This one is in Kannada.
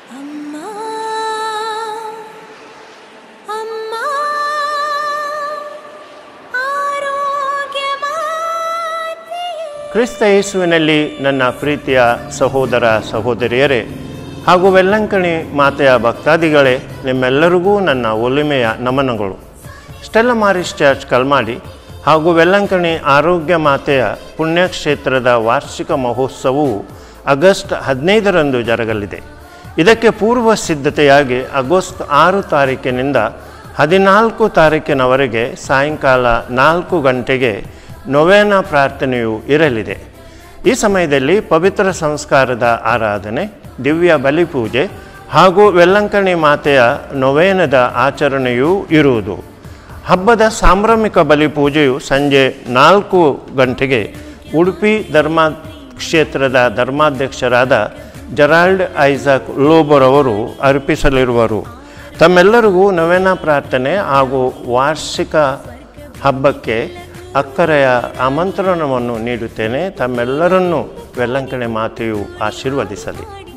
ಅಮ್ಮ ಅಮ್ಮ ಆರೋಗ್ಯ ಕ್ರಿಸ್ತ ಯೇಸುವಿನಲ್ಲಿ ನನ್ನ ಪ್ರೀತಿಯ ಸಹೋದರ ಸಹೋದರಿಯರೇ ಹಾಗೂ ವೆಲ್ಲಂಕಣಿ ಮಾತೆಯ ಭಕ್ತಾದಿಗಳೇ ನಿಮ್ಮೆಲ್ಲರಿಗೂ ನನ್ನ ಒಲಿಮೆಯ ನಮನಗಳು ಸ್ಟೆಲ್ಲ ಮಾರಿಸ್ ಚರ್ಚ್ ಕಲ್ಮಾಡಿ ಹಾಗೂ ವೆಲ್ಲಂಕಣಿ ಆರೋಗ್ಯ ಮಾತೆಯ ಪುಣ್ಯಕ್ಷೇತ್ರದ ವಾರ್ಷಿಕ ಮಹೋತ್ಸವವು ಆಗಸ್ಟ್ ಹದಿನೈದರಂದು ಜರಗಲಿದೆ ಇದಕ್ಕೆ ಪೂರ್ವ ಸಿದ್ಧತೆಯಾಗಿ ಆಗಸ್ಟ್ ಆರು ತಾರೀಕಿನಿಂದ ಹದಿನಾಲ್ಕು ತಾರೀಕಿನವರೆಗೆ ಸಾಯಂಕಾಲ ನಾಲ್ಕು ಗಂಟೆಗೆ ನೊವೇನ ಪ್ರಾರ್ಥನೆಯು ಇರಲಿದೆ ಈ ಸಮಯದಲ್ಲಿ ಪವಿತ್ರ ಸಂಸ್ಕಾರದ ಆರಾಧನೆ ದಿವ್ಯ ಬಲಿಪೂಜೆ ಹಾಗೂ ವೆಲ್ಲಂಕಣಿ ಮಾತೆಯ ನೊವೇನದ ಆಚರಣೆಯೂ ಇರುವುದು ಹಬ್ಬದ ಸಾಂಭ್ರಮಿಕ ಬಲಿಪೂಜೆಯು ಸಂಜೆ ನಾಲ್ಕು ಗಂಟೆಗೆ ಉಡುಪಿ ಧರ್ಮ ಕ್ಷೇತ್ರದ ಧರ್ಮಾಧ್ಯಕ್ಷರಾದ ಜೆರಾಲ್ಡ್ ಐಸಾಕ್ ಲೋಬರವರು ಅರ್ಪಿಸಲಿರುವರು ತಮ್ಮೆಲ್ಲರಿಗೂ ನವೇನ ಪ್ರಾರ್ಥನೆ ಹಾಗೂ ವಾರ್ಷಿಕ ಹಬ್ಬಕ್ಕೆ ಅಕ್ಕರೆಯ ಆಮಂತ್ರಣವನ್ನು ನೀಡುತ್ತೇನೆ ತಮ್ಮೆಲ್ಲರನ್ನೂ ವೆಲ್ಲಂಕಣೆ ಮಾತೆಯು ಆಶೀರ್ವದಿಸಲಿ